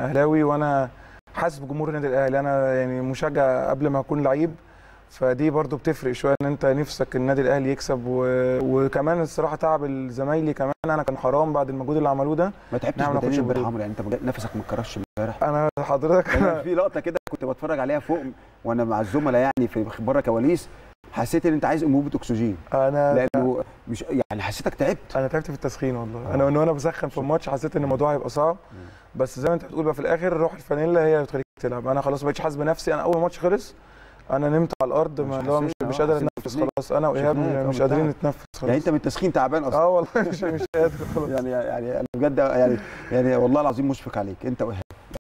اهلاوي وانا حاسس بجمهور النادي الاهلي انا يعني مشجع قبل ما اكون لعيب فدي برضو بتفرق شويه ان انت نفسك النادي الاهلي يكسب و... وكمان الصراحه تعب زمايلي كمان انا كان حرام بعد المجهود اللي عملوه ده ما تعبتش نعم، أنا بدنيا كنتش امبارح بريء. عمرو يعني انت نفسك ما اتكررش امبارح انا حضرتك أنا في لقطه كده كنت بتفرج عليها فوق وانا مع الزملاء يعني في بره كواليس حسيت ان انت عايز انبوبه اكسجين انا لانه مش يعني حسيتك تعبت انا تعبت في التسخين والله آه. انا من وانا بسخن في الماتش حسيت ان الموضوع هيبقى صعب بس زي ما انت بتقول بقى في الاخر روح الفانيلا هي اللي بتخليك تلعب انا خلاص ما بقتش حاسس بنفسي انا اول ماتش خلص انا نمت على الارض مش ما اللي هو مش حسيت- مش آه، قادر حسيت اتنفس بتفنيك. خلاص انا وايهاب شفناك، آه، مش قادرين بالتعب. نتنفس يعني خلاص انت من التسخين تعبان اصلا اه والله مش مش قادر خلاص يعني يعني انا بجد يعني يعني والله العظيم مشفق عليك انت وايهاب